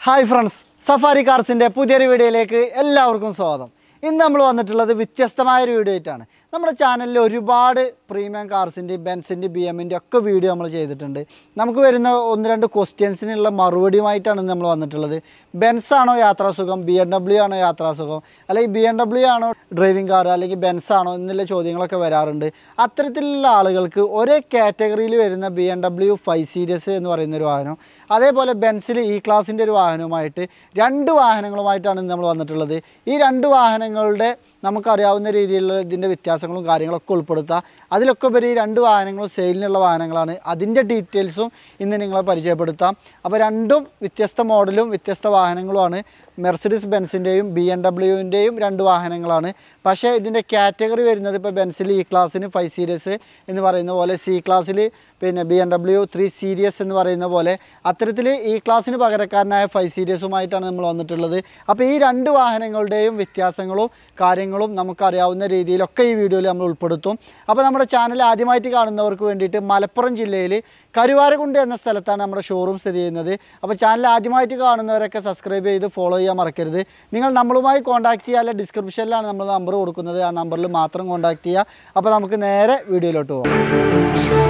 Hi friends safari കാർസിൻ്റെ പുതിയൊരു വീഡിയോയിലേക്ക് എല്ലാവർക്കും സ്വാഗതം ഇന്ന് നമ്മൾ വന്നിട്ടുള്ളത് വ്യത്യസ്തമായ ഒരു വീഡിയോ ആയിട്ടാണ് നമ്മുടെ ചാനലിൽ ഒരുപാട് പ്രീമിയം കാർസിൻ്റെയും ബെൻസിൻ്റെ ബി എമ്മിൻ്റെ ഒക്കെ വീഡിയോ നമ്മൾ ചെയ്തിട്ടുണ്ട് നമുക്ക് വരുന്ന ഒന്ന് രണ്ട് ക്വസ്റ്റ്യൻസിനുള്ള മറുപടിയുമായിട്ടാണ് ഇന്ന് നമ്മൾ വന്നിട്ടുള്ളത് ബെൻസ് ആണോ യാത്രാസുഖം ബി എം ഡബ്ല്യു ആണോ യാത്രാസുഖം അല്ലെങ്കിൽ ബി എം ഡബ്ല്യു ആണോ ഡ്രൈവിംഗ് കാർ അല്ലെങ്കിൽ ബെൻസ് ആണോ എന്നുള്ള ചോദ്യങ്ങളൊക്കെ വരാറുണ്ട് അത്തരത്തിലുള്ള ആളുകൾക്ക് ഒരേ കാറ്റഗറിയിൽ വരുന്ന B M W five series എന്ന് പറയുന്ന ഒരു വാഹനം അതേപോലെ ബെൻസിൽ ഇ ക്ലാസിൻ്റെ ഒരു വാഹനവുമായിട്ട് രണ്ട് വാഹനങ്ങളുമായിട്ടാണ് ഇന്ന് നമ്മൾ വന്നിട്ടുള്ളത് ഈ രണ്ട് വാഹനങ്ങളുടെ നമുക്കറിയാവുന്ന രീതിയിലുള്ള ഇതിൻ്റെ വ്യത്യാസങ്ങളും കാര്യങ്ങളൊക്കെ ഉൾപ്പെടുത്തുക അതിലൊക്കെ ഉപരി ഈ രണ്ട് വാഹനങ്ങളും സെയിലിനുള്ള വാഹനങ്ങളാണ് അതിൻ്റെ ഡീറ്റെയിൽസും ഇന്ന് നിങ്ങളെ പരിചയപ്പെടുത്താം അപ്പോൾ രണ്ടും വ്യത്യസ്ത മോഡലും വ്യത്യസ്ത വാഹനങ്ങളുമാണ് മെർസിഡീസ് ബെൻസിൻ്റെയും ബി എം ഡബ്ല്യുവിൻ്റെയും രണ്ട് വാഹനങ്ങളാണ് പക്ഷേ ഇതിൻ്റെ കാറ്റഗറി വരുന്നത് ഇപ്പോൾ ബെൻസിൽ ഇ ക്ലാസ്സിന് ഫൈവ് സീരീസ് എന്ന് പറയുന്ന പോലെ സി ക്ലാസ്സിൽ പിന്നെ B M W three series എന്ന് പറയുന്ന പോലെ അത്തരത്തിൽ ഈ ക്ലാസ്സിന് പകരക്കാരനായ ഫൈവ് സീരീസുമായിട്ടാണ് നമ്മൾ വന്നിട്ടുള്ളത് അപ്പോൾ ഈ രണ്ട് വാഹനങ്ങളുടെയും വ്യത്യാസങ്ങളും കാര്യങ്ങളും നമുക്കറിയാവുന്ന രീതിയിലൊക്കെ ഈ വീഡിയോയിൽ നമ്മൾ ഉൾപ്പെടുത്തും അപ്പോൾ നമ്മുടെ ചാനൽ ആദ്യമായിട്ട് കാണുന്നവർക്ക് വേണ്ടിയിട്ട് മലപ്പുറം ജില്ലയിൽ കരുവാരകുണ്ട് എന്ന സ്ഥലത്താണ് നമ്മുടെ ഷോറൂം സ്ഥിതി ചെയ്യുന്നത് അപ്പോൾ ചാനൽ ആദ്യമായിട്ട് കാണുന്നവരൊക്കെ സബ്സ്ക്രൈബ് ചെയ്ത് ഫോളോ ചെയ്യാൻ മറക്കരുത് നിങ്ങൾ നമ്മളുമായി കോൺടാക്ട് ചെയ്യുക അല്ലെ ഡിസ്ക്രിപ്ഷനിലാണ് നമ്മൾ നമ്പർ കൊടുക്കുന്നത് ആ നമ്പറിൽ മാത്രം കോൺടാക്ട് ചെയ്യുക അപ്പോൾ നമുക്ക് നേരെ വീഡിയോയിലോട്ട് പോകാം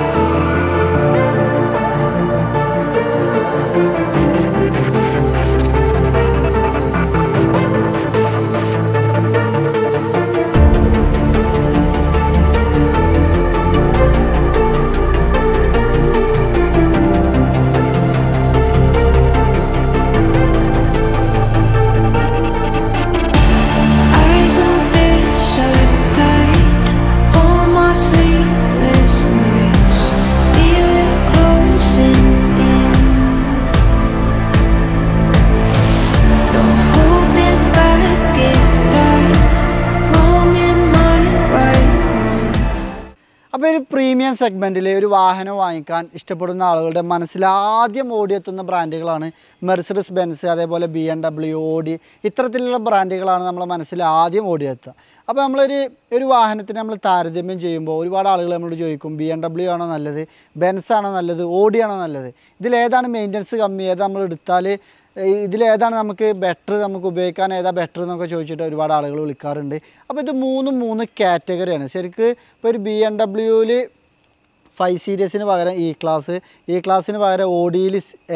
Eyes and fish are tight for my sleepless nights. Feel it closing in. No holding back, it's dark. Wrong in my right mind. അപ്പോൾ ഒരു പ്രീമിയം സെഗ്മെൻറ്റിൽ ഒരു വാഹനം വാങ്ങിക്കാൻ ഇഷ്ടപ്പെടുന്ന ആളുകളുടെ മനസ്സിൽ ആദ്യം ഓടിയെത്തുന്ന ബ്രാൻഡുകളാണ് മെർസിഡസ് ബെൻസ് അതേപോലെ ബി എം ഡബ്ല്യു ഓടി ഇത്തരത്തിലുള്ള ബ്രാൻഡുകളാണ് നമ്മളെ മനസ്സിൽ ആദ്യം ഓടിയെത്തുക അപ്പോൾ നമ്മളൊരു ഒരു വാഹനത്തിന് നമ്മൾ താരതമ്യം ചെയ്യുമ്പോൾ ഒരുപാട് ആളുകൾ നമ്മളോട് ചോദിക്കും ബി എം ഡബ്ല്യു ആണോ നല്ലത് ബെൻസ് ആണോ നല്ലത് ഓടി ആണോ നല്ലത് ഇതിലേതാണ് മെയിൻ്റനൻസ് കമ്മി ഏതാ നമ്മൾ എടുത്താൽ ഇതിലേതാണ് നമുക്ക് ബെറ്റർ നമുക്ക് ഉപയോഗിക്കാൻ ഏതാ ബെറ്റർ എന്നൊക്കെ ചോദിച്ചിട്ട് ഒരുപാട് ആളുകൾ വിളിക്കാറുണ്ട് അപ്പോൾ ഇത് മൂന്നും മൂന്ന് കാറ്റഗറിയാണ് ശരിക്ക് ഇപ്പോൾ ഒരു ബി എം ഡബ്ല്യുവിൽ ഫൈവ് സീരീസിന് പകരം ഇ ക്ലാസ് ഇ ക്ലാസ്സിന് പകരം ഓഡിയിൽ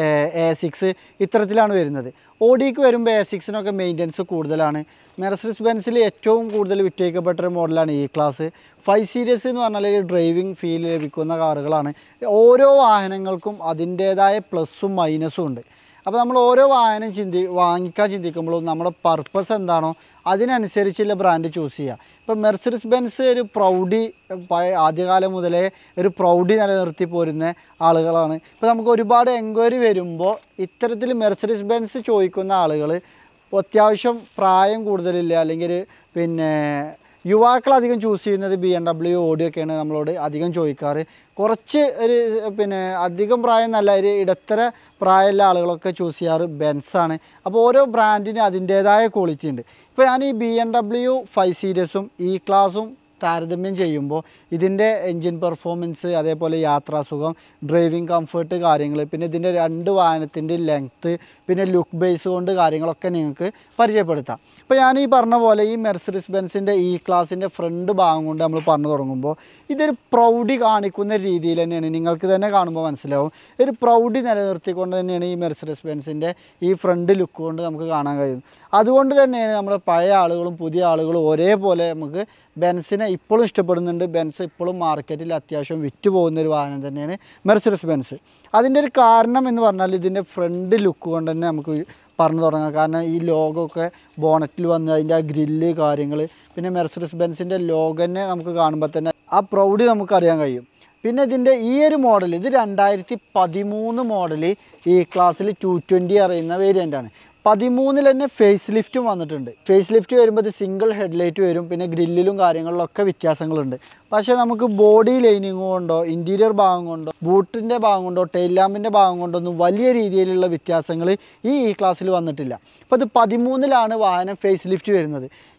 എ സിക്സ് ഇത്തരത്തിലാണ് വരുന്നത് ഓഡിക്ക് വരുമ്പോൾ എ സിക്സിനൊക്കെ മെയിൻ്റനൻസ് കൂടുതലാണ് മെർസിഡസ് ബെൻസിൽ ഏറ്റവും കൂടുതൽ വിറ്റഴിക്കപ്പെട്ട ഒരു മോഡലാണ് ഇ ക്ലാസ് ഫൈവ് സീരീസ് എന്ന് പറഞ്ഞാൽ ഒരു ഡ്രൈവിംഗ് ഫീൽ ലഭിക്കുന്ന കാറുകളാണ് ഓരോ വാഹനങ്ങൾക്കും അതിൻ്റേതായ പ്ലസ്സും മൈനസും ഉണ്ട് അപ്പോൾ നമ്മൾ ഓരോ വാഹനം ചിന്തി വാങ്ങിക്കാൻ ചിന്തിക്കുമ്പോഴും നമ്മുടെ പർപ്പസ് എന്താണോ അതിനനുസരിച്ചുള്ള ബ്രാൻഡ് ചൂസ് ചെയ്യുക ഇപ്പോൾ മെർസിഡസ് ബെൻസ് ഒരു പ്രൗഡി പഴയ ആദ്യകാലം മുതലേ ഒരു പ്രൗഡി നിലനിർത്തി പോരുന്ന ആളുകളാണ് ഇപ്പോൾ നമുക്ക് ഒരുപാട് എൻക്വയറി വരുമ്പോൾ ഇത്തരത്തിൽ മെർസിഡസ് ബെൻസ് ചോദിക്കുന്ന ആളുകൾ അത്യാവശ്യം പ്രായം കൂടുതലില്ല അല്ലെങ്കിൽ ഒരു പിന്നെ യുവാക്കൾ അധികം ചൂസ് ചെയ്യുന്നത് ബി എം ഡബ്ല്യു ഓടിയൊക്കെയാണ് നമ്മളോട് അധികം ചോദിക്കാറ് കുറച്ച് ഒരു പിന്നെ അധികം പ്രായം നല്ല ഒരു ഇടത്തര പ്രായമുള്ള ആളുകളൊക്കെ ചൂസ് ചെയ്യാറ് ബെൻസാണ് അപ്പോൾ ഓരോ ബ്രാൻഡിന് അതിൻ്റേതായ ക്വാളിറ്റി ഉണ്ട് ഇപ്പോൾ ഞാൻ ഈ ബി എം ഡബ്ല്യു ഫൈവ് സീരീസും ഇ ക്ലാസും താരതമ്യം ചെയ്യുമ്പോൾ ഇതിൻ്റെ എൻജിൻ പെർഫോമൻസ് അതേപോലെ യാത്രാസുഖം ഡ്രൈവിംഗ് കംഫർട്ട് കാര്യങ്ങൾ പിന്നെ ഇതിൻ്റെ രണ്ട് വാഹനത്തിൻ്റെ ലെങ്ത്ത് പിന്നെ ലുക്ക് ബേസ് കൊണ്ട് കാര്യങ്ങളൊക്കെ നിങ്ങൾക്ക് പരിചയപ്പെടുത്താം ഇപ്പോൾ ഞാൻ ഈ പറഞ്ഞ പോലെ ഈ മെർസിഡസ് ബെൻസിൻ്റെ ഈ ക്ലാസിൻ്റെ ഫ്രണ്ട് ഭാഗം കൊണ്ട് നമ്മൾ പറഞ്ഞു തുടങ്ങുമ്പോൾ ഇതൊരു പ്രൗഢി കാണിക്കുന്ന രീതിയിൽ തന്നെയാണ് നിങ്ങൾക്ക് തന്നെ കാണുമ്പോൾ മനസ്സിലാവും ഒരു പ്രൗഢി നിലനിർത്തിക്കൊണ്ട് തന്നെയാണ് ഈ മെർസിഡസ് ബെൻസിൻ്റെ ഈ ഫ്രണ്ട് ലുക്ക് കൊണ്ട് നമുക്ക് കാണാൻ കഴിയും അതുകൊണ്ട് തന്നെയാണ് നമ്മുടെ പഴയ ആളുകളും പുതിയ ആളുകളും ഒരേപോലെ നമുക്ക് ബെൻസിനെ ഇപ്പോഴും ഇഷ്ടപ്പെടുന്നുണ്ട് ബെൻസ് ഇപ്പോഴും മാർക്കറ്റിൽ അത്യാവശ്യം വിറ്റ് പോകുന്ന ഒരു വാഹനം തന്നെയാണ് മെർസിഡസ് ബെൻസ് അതിൻ്റെ ഒരു കാരണം എന്ന് പറഞ്ഞാൽ ഇതിൻ്റെ ഫ്രണ്ട് ലുക്ക് കൊണ്ട് തന്നെ നമുക്ക് പറഞ്ഞു തുടങ്ങാം കാരണം ഈ ലോഗോ ഒക്കെ ബോണറ്റിൽ വന്ന് അതിൻ്റെ ആ ഗ്രില്ല് കാര്യങ്ങൾ പിന്നെ മെർസിഡസ് ബെൻസിൻ്റെ ലോഗോ തന്നെ നമുക്ക് കാണുമ്പോൾ തന്നെ ആ പ്രൗഢി നമുക്കറിയാൻ കഴിയും പിന്നെ ഇതിൻ്റെ ഈ ഒരു മോഡൽ ഇത് രണ്ടായിരത്തി പതിമൂന്ന് മോഡൽ ഈ ക്ലാസ്സിൽ ടു ട്വൻറ്റി അറിയുന്ന വേരിയൻ്റാണ് പതിമൂന്നിൽ തന്നെ ഫേസ് ലിഫ്റ്റും വന്നിട്ടുണ്ട് ഫേസ് ലിഫ്റ്റ് വരുമ്പോൾ ഇത് സിംഗിൾ ഹെഡ്ലൈറ്റ് വരും പിന്നെ ഗ്രില്ലിലും കാര്യങ്ങളിലൊക്കെ വ്യത്യാസങ്ങളുണ്ട് പക്ഷേ നമുക്ക് ബോഡി ലൈനിങ് കൊണ്ടോ ഇൻറ്റീരിയർ ഭാഗം കൊണ്ടോ ബൂട്ടിൻ്റെ ഭാഗം കൊണ്ടോ ടെയിൽ ലാമ്പിൻ്റെ ഭാഗം കൊണ്ടോ ഒന്നും വലിയ രീതിയിലുള്ള വ്യത്യാസങ്ങൾ ഈ ഇ ക്ലാസ്സിൽ വന്നിട്ടില്ല അപ്പോൾ ഇത് പതിമൂന്നിലാണ് വാഹനം ഫേസ് ലിഫ്റ്റ് വരുന്നത്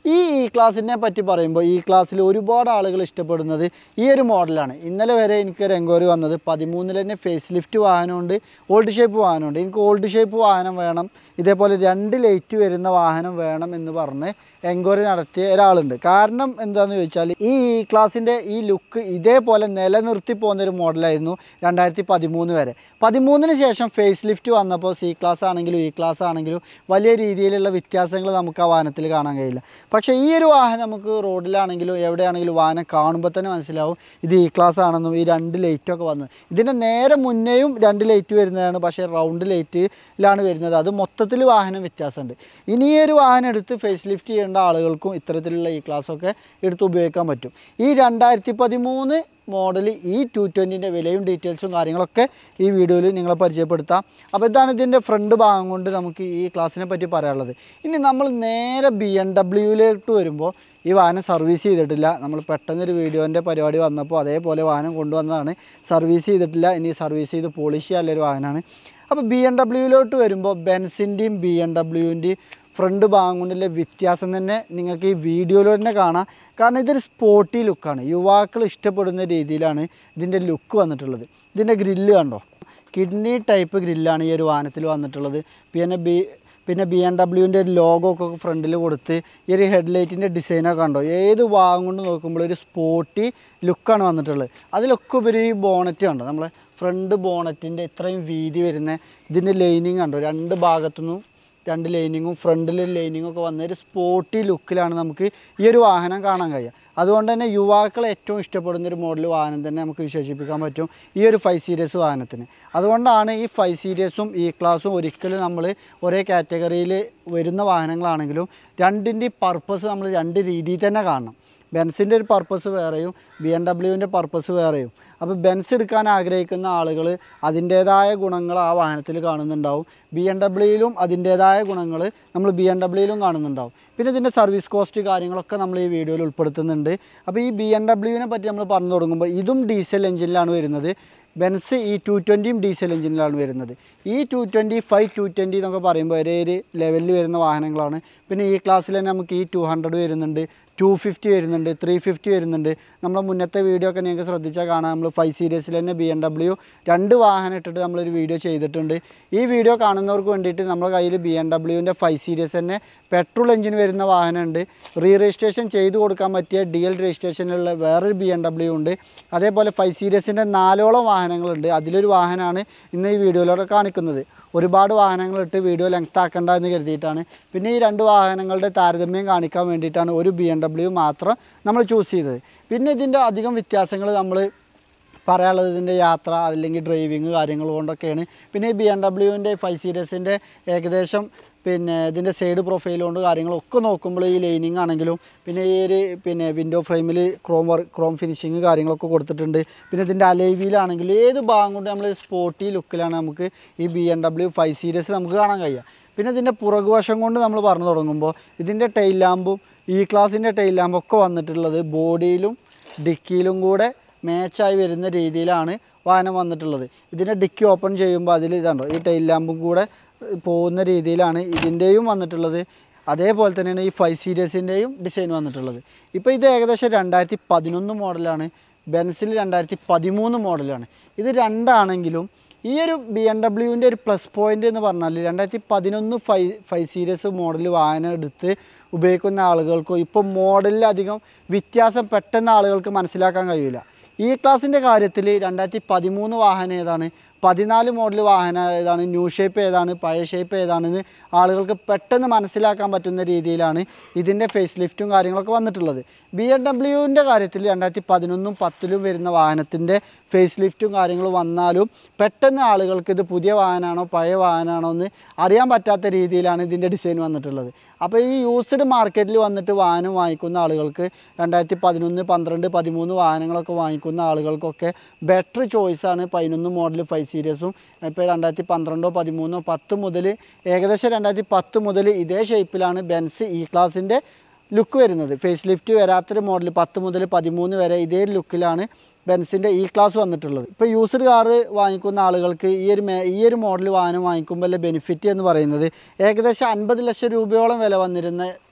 ഈ ഇ ക്ലാസ്സിനെ പറ്റി പറയുമ്പോൾ ഈ ക്ലാസ്സിൽ ഒരുപാട് ആളുകൾ ഇഷ്ടപ്പെടുന്നത് ഈ ഒരു മോഡലാണ് ഇന്നലെ വരെ എനിക്കൊരു എൻക്വയറി വന്നത് പതിമൂന്നിൽ തന്നെ ഫേസ് ലിഫ്റ്റ് വാഹനമുണ്ട് ഓൾഡ് ഷേപ്പ് വാഹനമുണ്ട് എനിക്ക് ഓൾഡ് ഷേപ്പ് വാഹനം വേണം ഇതേപോലെ രണ്ട് ലൈറ്റ് വരുന്ന വാഹനം വേണം എന്ന് പറഞ്ഞ് എൻക്വയറി നടത്തിയ ഒരാളുണ്ട് കാരണം എന്താണെന്ന് ചോദിച്ചാൽ ഈ ഇ ക്ലാസ്സിൻ്റെ ഈ ലുക്ക് ഇതേപോലെ നിലനിർത്തി പോകുന്ന ഒരു മോഡലായിരുന്നു രണ്ടായിരത്തി പതിമൂന്ന് വരെ പതിമൂന്നിന് ശേഷം ഫേസ് ലിഫ്റ്റ് വന്നപ്പോൾ സി ക്ലാസ് ആണെങ്കിലും ഇ ക്ലാസ് ആണെങ്കിലും വലിയ രീതിയിലുള്ള വ്യത്യാസങ്ങൾ നമുക്ക് ആ വാഹനത്തിൽ കാണാൻ കഴിയില്ല പക്ഷേ ഈ ഒരു വാഹനം നമുക്ക് റോഡിലാണെങ്കിലും എവിടെയാണെങ്കിലും വാഹനം കാണുമ്പോൾ തന്നെ മനസ്സിലാവും ഇത് ഇ ക്ലാസ് ആണെന്നും ഈ രണ്ട് ലൈറ്റൊക്കെ വന്നത് ഇതിൻ്റെ നേരെ മുന്നേയും രണ്ട് ലൈറ്റ് വരുന്നതാണ് പക്ഷേ റൗണ്ട് ലൈറ്റിലാണ് വരുന്നത് അത് മൊത്തത്തിൽ വാഹനം വ്യത്യാസമുണ്ട് ഇനി ഈ ഒരു വാഹനം എടുത്ത് ഫേസ് ലിഫ്റ്റ് ചെയ്യേണ്ട ആളുകൾക്കും ഇത്തരത്തിലുള്ള ഈ ക്ലാസ്സൊക്കെ എടുത്ത് ഉപയോഗിക്കാൻ പറ്റും ഈ രണ്ടായിരത്തി പതിമൂന്ന് മോഡൽ ഈ ടു ട്വൻറ്റിൻ്റെ വിലയും ഡീറ്റെയിൽസും കാര്യങ്ങളൊക്കെ ഈ വീഡിയോയിൽ നിങ്ങളെ പരിചയപ്പെടുത്താം അപ്പോൾ ഇതാണ് ഇതിൻ്റെ ഫ്രണ്ട് ഭാഗം കൊണ്ട് നമുക്ക് ഈ ക്ലാസ്സിനെ പറ്റി പറയാനുള്ളത് ഇനി നമ്മൾ നേരെ ബി എം ഡബ്ല്യൂയിലോട്ട് വരുമ്പോൾ ഈ വാഹനം സർവീസ് ചെയ്തിട്ടില്ല നമ്മൾ പെട്ടെന്നൊരു വീഡിയോൻ്റെ പരിപാടി വന്നപ്പോൾ അതേപോലെ വാഹനം കൊണ്ടുവന്നതാണ് സർവീസ് ചെയ്തിട്ടില്ല ഇനി സർവീസ് ചെയ്ത് പോളിഷ് ചെയ്യാനുള്ളൊരു വാഹനമാണ് അപ്പോൾ ബി എം ഡബ്ല്യൂയിലോട്ട് വരുമ്പോൾ ബെൻസിൻ്റെയും ബി എം ഡബ്ല്യുവിൻ്റെയും ഫ്രണ്ട് ഭാഗം കൊണ്ടുള്ള വ്യത്യാസം തന്നെ നിങ്ങൾക്ക് ഈ വീഡിയോയിൽ തന്നെ കാണാം കാരണം ഇതൊരു സ്പോർട്ടി ലുക്കാണ് യുവാക്കൾ ഇഷ്ടപ്പെടുന്ന രീതിയിലാണ് ഇതിൻ്റെ ലുക്ക് വന്നിട്ടുള്ളത് ഇതിൻ്റെ ഗ്രില്ല് കണ്ടോ കിഡ്നി ടൈപ്പ് ഗ്രില്ലാണ് ഈ ഒരു വാഹനത്തിൽ വന്നിട്ടുള്ളത് പിന്നെ ബി പിന്നെ ബി എം ഡബ്ല്യുവിൻ്റെ ഒരു ലോഗോ ഒക്കെ ഫ്രണ്ടിൽ കൊടുത്ത് ഈ ഒരു ഹെഡ്ലൈറ്റിൻ്റെ ഡിസൈനൊക്കെ കണ്ടോ ഏത് ഭാഗം കൊണ്ട് നോക്കുമ്പോൾ ഒരു സ്പോർട്ടി ലുക്കാണ് വന്നിട്ടുള്ളത് അതിലൊക്കെ ഉപരി ഈ ബോണറ്റ് കണ്ടോ നമ്മളെ ഫ്രണ്ട് ബോണറ്റിൻ്റെ ഇത്രയും വീതി വരുന്ന ഇതിൻ്റെ ലൈനിങ് കണ്ടോ രണ്ട് ഭാഗത്തുനിന്നും രണ്ട് ലൈനിങ്ങും ഫ്രണ്ടിൽ ലൈനിങ്ങും ഒക്കെ വന്ന ഒരു സ്പോർട്ടി ലുക്കിലാണ് നമുക്ക് ഈ ഒരു വാഹനം കാണാൻ കഴിയുക അതുകൊണ്ട് തന്നെ യുവാക്കൾ ഏറ്റവും ഇഷ്ടപ്പെടുന്ന ഒരു മോഡൽ വാഹനം തന്നെ നമുക്ക് വിശേഷിപ്പിക്കാൻ പറ്റും ഈ ഒരു ഫൈവ് സീരീസ് വാഹനത്തിന് അതുകൊണ്ടാണ് ഈ ഫൈവ് സീരീസും ഈ ക്ലാസ്സും ഒരിക്കലും നമ്മൾ ഒരേ കാറ്റഗറിയിൽ വരുന്ന വാഹനങ്ങളാണെങ്കിലും രണ്ടിൻ്റെ പർപ്പസ് നമ്മൾ രണ്ട് രീതിയിൽ തന്നെ കാണണം ബെൻസിൻ്റെ ഒരു പർപ്പസ് വേറെയും ബി എം ഡബ്ല്യുവിൻ്റെ പർപ്പസ് വേറെയും അപ്പോൾ ബെൻസ് എടുക്കാൻ ആഗ്രഹിക്കുന്ന ആളുകൾ അതിൻ്റേതായ ഗുണങ്ങൾ ആ വാഹനത്തിൽ കാണുന്നുണ്ടാവും ബി എം ഡബ്ല്യുയിലും അതിൻ്റേതായ ഗുണങ്ങൾ നമ്മൾ ബി എം ഡബ്ല്യുയിലും കാണുന്നുണ്ടാവും പിന്നെ ഇതിൻ്റെ സർവീസ് കോസ്റ്റ് കാര്യങ്ങളൊക്കെ നമ്മൾ ഈ വീഡിയോയിൽ ഉൾപ്പെടുത്തുന്നുണ്ട് അപ്പോൾ ഈ ബി എം ഡബ്ല്യുവിനെ പറ്റി നമ്മൾ പറഞ്ഞു തുടങ്ങുമ്പോൾ ഇതും ഡീസൽ എഞ്ചിനിലാണ് വരുന്നത് ബെൻസ് ഈ ടു ട്വൻറ്റിയും ഡീസൽ എഞ്ചിനിലാണ് വരുന്നത് ഈ two twenty five two twenty എന്നൊക്കെ പറയുമ്പോൾ ഒരേ ഒരു ലെവലിൽ വരുന്ന വാഹനങ്ങളാണ് പിന്നെ ഈ ക്ലാസ്സിൽ തന്നെ നമുക്ക് ഈ ടു ഹൺഡ്രഡ് വരുന്നുണ്ട് ടു ഫിഫ്റ്റി വരുന്നുണ്ട് ത്രീ ഫിഫ്റ്റി വരുന്നുണ്ട് നമ്മുടെ മുന്നത്തെ വീഡിയോ ഒക്കെ നിങ്ങൾക്ക് ശ്രദ്ധിച്ചാൽ കാണാം നമ്മൾ ഫൈവ് സീരീസിൽ തന്നെ ബി എം ഡബ്ല്യു രണ്ട് വാഹനം ഇട്ടിട്ട് നമ്മളൊരു വീഡിയോ ചെയ്തിട്ടുണ്ട് ഈ വീഡിയോ കാണുന്നവർക്ക് വേണ്ടിയിട്ട് നമ്മുടെ കയ്യിൽ ബി എം ഡബ്ല്യുവിൻ്റെ ഫൈവ് സീരീസ് തന്നെ പെട്രോൾ എഞ്ചിൻ വരുന്ന വാഹനമുണ്ട് റീ രജിസ്ട്രേഷൻ ചെയ്ത് കൊടുക്കാൻ പറ്റിയ ഡി എൽ രജിസ്ട്രേഷനുള്ള വേറൊരു ബി എം ഡബ്ല്യു ഉണ്ട് അതേപോലെ ഫൈവ് സീരീസിൻ്റെ നാലോളം വാഹനങ്ങളുണ്ട് അതിലൊരു വാഹനമാണ് ഇന്ന് ഈ വീഡിയോയിലൂടെ കാണിക്കുന്നത് ഒരുപാട് വാഹനങ്ങളിട്ട് വീഡിയോ ലെങ്ത് ആക്കണ്ട എന്ന് കരുതിയിട്ടാണ് പിന്നെ ഈ രണ്ട് വാഹനങ്ങളുടെ താരതമ്യം കാണിക്കാൻ വേണ്ടിയിട്ടാണ് ഒരു ബി എം ഡബ്ല്യു മാത്രം നമ്മൾ ചൂസ് ചെയ്തത് പിന്നെ ഇതിൻ്റെ അധികം വ്യത്യാസങ്ങൾ നമ്മൾ പറയാനുള്ളത് ഇതിൻ്റെ യാത്ര അല്ലെങ്കിൽ ഡ്രൈവിങ് കാര്യങ്ങൾ കൊണ്ടൊക്കെയാണ് പിന്നെ ഈ ബി എം ഡബ്ല്യുവിൻ്റെ ഫൈവ് സീരീസിൻ്റെ ഏകദേശം പിന്നെ ഇതിൻ്റെ സൈഡ് പ്രൊഫൈൽ കൊണ്ട് കാര്യങ്ങളൊക്കെ നോക്കുമ്പോൾ ഈ ലൈനിങ് ആണെങ്കിലും പിന്നെ ഈ ഒരു പിന്നെ വിൻഡോ ഫ്രെയിമിൽ ക്രോം വർക്ക് ക്രോം ഫിനിഷിങ് കാര്യങ്ങളൊക്കെ കൊടുത്തിട്ടുണ്ട് പിന്നെ ഇതിൻ്റെ അലൈവിയിലാണെങ്കിൽ ഏത് ഭാഗം കൊണ്ട് നമ്മൾ സ്പോർട്ടി ലുക്കിലാണ് നമുക്ക് ഈ B M W five series നമുക്ക് കാണാൻ കഴിയുക പിന്നെ ഇതിൻ്റെ പുറകുവശം കൊണ്ട് നമ്മൾ പറഞ്ഞു തുടങ്ങുമ്പോൾ ഇതിൻ്റെ ടൈൽ ലാമ്പും ഈ ക്ലാസിൻ്റെ ടൈൽ ലാമ്പൊക്കെ വന്നിട്ടുള്ളത് ബോഡിയിലും ഡിക്കിയിലും കൂടെ മാച്ചായി വരുന്ന രീതിയിലാണ് വാഹനം വന്നിട്ടുള്ളത് ഇതിൻ്റെ ഡിക്കി ഓപ്പൺ ചെയ്യുമ്പോൾ അതിൽ ഇതുണ്ടോ ഈ ടൈൽ ലാമ്പും കൂടെ ഏഹ്, പോകുന്ന രീതിയിലാണ് ഇതിൻ്റെയും വന്നിട്ടുള്ളത് അതേപോലെ തന്നെയാണ് ഈ ഫൈവ് സീരീസിൻ്റെയും ഡിസൈൻ വന്നിട്ടുള്ളത് ഇപ്പോൾ ഇത് ഏകദേശം രണ്ടായിരത്തി പതിനൊന്ന് മോഡലാണ് ബെൻസിൽ രണ്ടായിരത്തി പതിമൂന്ന് മോഡലാണ് ഇത് രണ്ടാണെങ്കിലും ഈ ഒരു ബി എം ഡബ്ല്യുവിൻ്റെ ഒരു പ്ലസ് പോയിന്റ് എന്ന് പറഞ്ഞാൽ രണ്ടായിരത്തി പതിനൊന്ന് ഫൈവ് ഫൈവ് സീരീസ് മോഡൽ വാഹനം എടുത്ത് ഉപയോഗിക്കുന്ന ആളുകൾക്കോ ഇപ്പോൾ മോഡലിലധികം വ്യത്യാസം പെട്ടെന്ന് ആളുകൾക്ക് മനസ്സിലാക്കാൻ കഴിയില്ല ഈ ക്ലാസിൻ്റെ കാര്യത്തിൽ രണ്ടായിരത്തി പതിമൂന്ന് വാഹനം ഏതാണ് പതിനാല് മോഡൽ വാഹനം ഏതാണ് ന്യൂ ഷേപ്പ് ഏതാണ് പഴയ ഷേപ്പ് ഏതാണെന്ന് ആളുകൾക്ക് പെട്ടെന്ന് മനസ്സിലാക്കാൻ പറ്റുന്ന രീതിയിലാണ് ഇതിൻ്റെ ഫേസ് ലിഫ്റ്റും കാര്യങ്ങളൊക്കെ വന്നിട്ടുള്ളത് ബി എം ഡബ്ല്യുവിൻ്റെ കാര്യത്തിൽ രണ്ടായിരത്തി പതിനൊന്നും പത്തിലും വരുന്ന വാഹനത്തിൻ്റെ ഫേസ് ലിഫ്റ്റും കാര്യങ്ങളും വന്നാലും പെട്ടെന്ന് ആളുകൾക്ക് ഇത് പുതിയ വാഹനമാണോ പഴയ വാഹനമാണോ എന്ന് അറിയാൻ പറ്റാത്ത രീതിയിലാണ് ഇതിൻ്റെ ഡിസൈൻ വന്നിട്ടുള്ളത് അപ്പോൾ ഈ യൂസ്ഡ് മാർക്കറ്റിൽ വന്നിട്ട് വാഹനം വാങ്ങിക്കുന്ന ആളുകൾക്ക് രണ്ടായിരത്തി പതിനൊന്ന് പന്ത്രണ്ട് പതിമൂന്ന് വാഹനങ്ങളൊക്കെ വാങ്ങിക്കുന്ന ആളുകൾക്കൊക്കെ ബെറ്റർ ചോയ്സാണ് പതിനൊന്ന് മോഡൽ ഫൈവ് സീരീസും ഇപ്പോൾ രണ്ടായിരത്തി പന്ത്രണ്ടോ പതിമൂന്നോ പത്ത് മുതൽ ഏകദേശം രണ്ടായിരത്തി പത്ത് മുതൽ ഇതേ ഷേപ്പിലാണ് ബെൻസ് ഇ ക്ലാസിൻ്റെ ലുക്ക് വരുന്നത് ഫേസ് ലിഫ്റ്റ് വരാത്തൊരു മോഡൽ പത്ത് മുതൽ പതിമൂന്ന് വരെ ഇതേ ലുക്കിലാണ് ബെൻസിൻ്റെ ഇ ക്ലാസ് വന്നിട്ടുള്ളത് ഇപ്പോൾ യൂസ്ഡ് കാറ് വാങ്ങിക്കുന്ന ആളുകൾക്ക് ഈ ഒരു മേ ഈ ഒരു മോഡൽ വാഹനം വാങ്ങിക്കുമ്പോൾ ബെനിഫിറ്റ് എന്ന് പറയുന്നത് ഏകദേശം അൻപത് ലക്ഷം രൂപയോളം വില വന്നിരുന്ന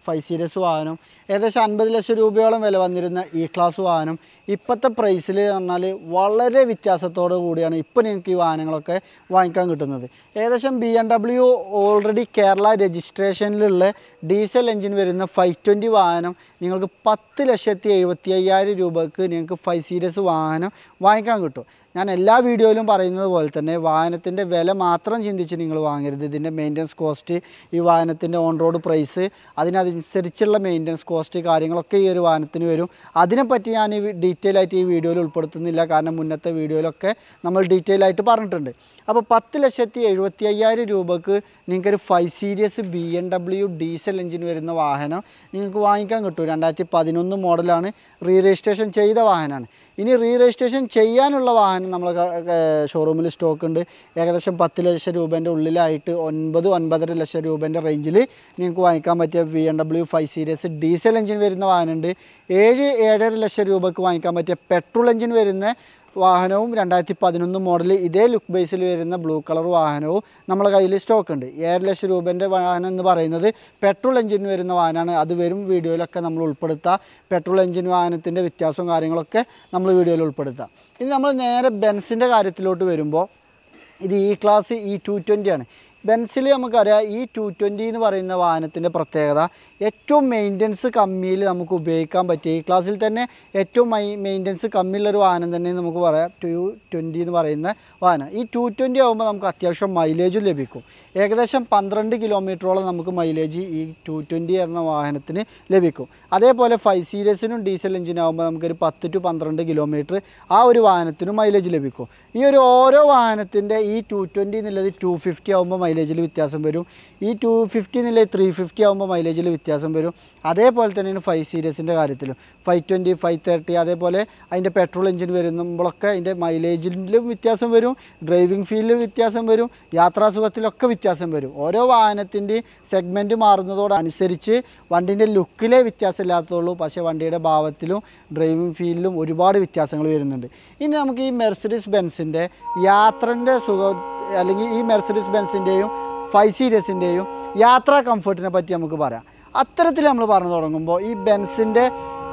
ഫൈവ് സീരീസ് വാഹനം ഏകദേശം അൻപത് ലക്ഷം രൂപയോളം വില വന്നിരുന്ന ഇ ക്ലാസ് വാഹനം ഇപ്പോഴത്തെ പ്രൈസിൽ പറഞ്ഞാൽ വളരെ വ്യത്യാസത്തോടു കൂടിയാണ് ഇപ്പോൾ നിങ്ങൾക്ക് ഈ വാഹനങ്ങളൊക്കെ വാങ്ങിക്കാൻ കിട്ടുന്നത് ഏകദേശം B M W already Kerala രജിസ്ട്രേഷനിലുള്ള ഡീസൽ എഞ്ചിൻ വരുന്ന ഫൈവ് ട്വൻറ്റി വാഹനം നിങ്ങൾക്ക് പത്ത് ലക്ഷത്തി എഴുപത്തി അയ്യായിരം രൂപക്ക് നിങ്ങൾക്ക് ഫൈവ് സീരീസ് വാഹനം വാങ്ങിക്കാൻ കിട്ടും ഞാൻ എല്ലാ വീഡിയോയിലും പറയുന്നത് പോലെ തന്നെ വാഹനത്തിൻ്റെ വില മാത്രം ചിന്തിച്ച് നിങ്ങൾ വാങ്ങരുത് ഇതിൻ്റെ മെയിൻ്റനൻസ് കോസ്റ്റ് ഈ വാഹനത്തിൻ്റെ ഓൺ റോഡ് പ്രൈസ് അതിനനുസരിച്ചുള്ള മെയിൻ്റനൻസ് കോസ്റ്റ് കാര്യങ്ങളൊക്കെ ഈ ഒരു വാഹനത്തിന് വരും അതിനെപ്പറ്റി ഞാൻ ഈ ഡീറ്റെയിൽ ആയിട്ട് ഈ വീഡിയോയിൽ ഉൾപ്പെടുത്തുന്നില്ല കാരണം മുന്നത്തെ വീഡിയോയിലൊക്കെ നമ്മൾ ഡീറ്റെയിൽ ആയിട്ട് പറഞ്ഞിട്ടുണ്ട് അപ്പോൾ പത്ത് ലക്ഷത്തി എഴുപത്തി അയ്യായിരം രൂപക്ക് നിങ്ങൾക്കൊരു five series B M W diesel engine വരുന്ന വാഹനം നിങ്ങൾക്ക് വാങ്ങിക്കാൻ കിട്ടും രണ്ടായിരത്തി പതിനൊന്ന് മോഡലാണ് റീ രജിസ്ട്രേഷൻ ചെയ്ത വാഹനമാണ് ഇനി റീ രജിസ്ട്രേഷൻ ചെയ്യാനുള്ള വാഹനം നമ്മളെ ഷോറൂമിൽ സ്റ്റോക്ക് ഉണ്ട് ഏകദേശം പത്ത് ലക്ഷം രൂപേൻ്റെ ഉള്ളിലായിട്ട് ഒൻപത് ഒൻപതര ലക്ഷം രൂപേൻ്റെ റേഞ്ചിൽ നിങ്ങൾക്ക് വാങ്ങിക്കാൻ പറ്റിയ B M W five series diesel engine വരുന്ന വാഹനമുണ്ട് ഏഴ് ഏഴര ലക്ഷം രൂപക്ക് വാങ്ങിക്കാൻ പറ്റിയ പെട്രോൾ എഞ്ചിൻ വരുന്ന വാഹനവും രണ്ടായിരത്തി പതിനൊന്ന് മോഡൽ ഇതേ ലുക്ക് ബേസിൽ വരുന്ന ബ്ലൂ കളർ വാഹനവും നമ്മളെ കയ്യിൽ സ്റ്റോക്ക് ഉണ്ട് ഏഴര ലക്ഷം രൂപേൻ്റെ വാഹനം എന്ന് പറയുന്നത് പെട്രോൾ എഞ്ചിൻ വരുന്ന വാഹനമാണ് അത് വരും വീഡിയോയിലൊക്കെ നമ്മൾ ഉൾപ്പെടുത്തുക പെട്രോൾ എഞ്ചിൻ വാഹനത്തിൻ്റെ വ്യത്യാസവും കാര്യങ്ങളൊക്കെ നമ്മൾ വീഡിയോയിൽ ഉൾപ്പെടുത്താം ഇനി നമ്മൾ നേരെ ബെൻസിൻ്റെ കാര്യത്തിലോട്ട് വരുമ്പോൾ ഇത് ഇ ക്ലാസ് ഇ ടു ആണ് ബെൻസിൽ നമുക്കറിയാം ഈ ടു ട്വൻറ്റി എന്ന് പറയുന്ന വാഹനത്തിൻ്റെ പ്രത്യേകത ഏറ്റവും മെയിൻ്റനൻസ് കമ്മിയിൽ നമുക്ക് ഉപയോഗിക്കാൻ പറ്റിയ ഈ ക്ലാസ്സിൽ തന്നെ ഏറ്റവും മൈ മെയിൻ്റനൻസ് കമ്മിയുള്ളൊരു വാഹനം തന്നെ നമുക്ക് പറയാം ടു ട്വൻറ്റി എന്ന് പറയുന്ന വാഹനം ഈ ടു ട്വൻറ്റി ആകുമ്പോൾ നമുക്ക് അത്യാവശ്യം മൈലേജും ലഭിക്കും ഏകദേശം പന്ത്രണ്ട് കിലോമീറ്ററോളം നമുക്ക് മൈലേജ് ഈ ടു ട്വൻറ്റി എന്ന വാഹനത്തിന് ലഭിക്കും അതേപോലെ ഫൈവ് സീരീസിനും ഡീസൽ എഞ്ചിനാകുമ്പോൾ നമുക്കൊരു പത്ത് ടു പന്ത്രണ്ട് കിലോമീറ്റർ ആ ഒരു വാഹനത്തിനും മൈലേജ് ലഭിക്കും ഈ ഒരു ഓരോ വാഹനത്തിൻ്റെ ഈ ടു ട്വൻറ്റി എന്നുള്ളത് ടു ഫിഫ്റ്റി ആകുമ്പോൾ മൈലേജിൽ വ്യത്യാസം വരും ഈ ടു ഫിഫ്റ്റി എന്നുള്ളത് ത്രീ ഫിഫ്റ്റി ആകുമ്പോൾ മൈലേജിൽ വ്യത്യാസം വരും അതേപോലെ തന്നെയാണ് ഫൈവ് സീരീസിൻ്റെ കാര്യത്തിലും ഫൈവ് ട്വൻറ്റി ഫൈവ് തേർട്ടി അതേപോലെ അതിൻ്റെ പെട്രോൾ എഞ്ചിൻ വരുമ്പോഴൊക്കെ അതിൻ്റെ മൈലേജിലും വ്യത്യാസം വരും ഡ്രൈവിംഗ് ഫീൽഡിലും വ്യത്യാസം വരും യാത്രാസുഖത്തിലൊക്കെ വ്യത്യാസം വരും ഓരോ വാഹനത്തിൻ്റെ സെഗ്മെൻറ്റ് മാറുന്നതോടനുസരിച്ച് വണ്ടീൻ്റെ ലുക്കിലേ വ്യത്യാസമില്ലാത്തുള്ളൂ പക്ഷേ വണ്ടിയുടെ ഭാവത്തിലും ഡ്രൈവിംഗ് ഫീൽഡിലും ഒരുപാട് വ്യത്യാസങ്ങൾ വരുന്നുണ്ട് ഇനി നമുക്ക് ഈ മെർസിഡീസ് ബെൻസിൻ്റെ യാത്രൻ്റെ സുഖം അല്ലെങ്കിൽ ഈ മെർസിഡീസ് ബെൻസിൻ്റെയും ഫൈവ് സീരീസിൻ്റെയും യാത്രാ കംഫർട്ടിനെ പറ്റി നമുക്ക് പറയാം അത്തരത്തിൽ നമ്മൾ പറഞ്ഞു തുടങ്ങുമ്പോൾ ഈ ബെൻസിൻ്റെ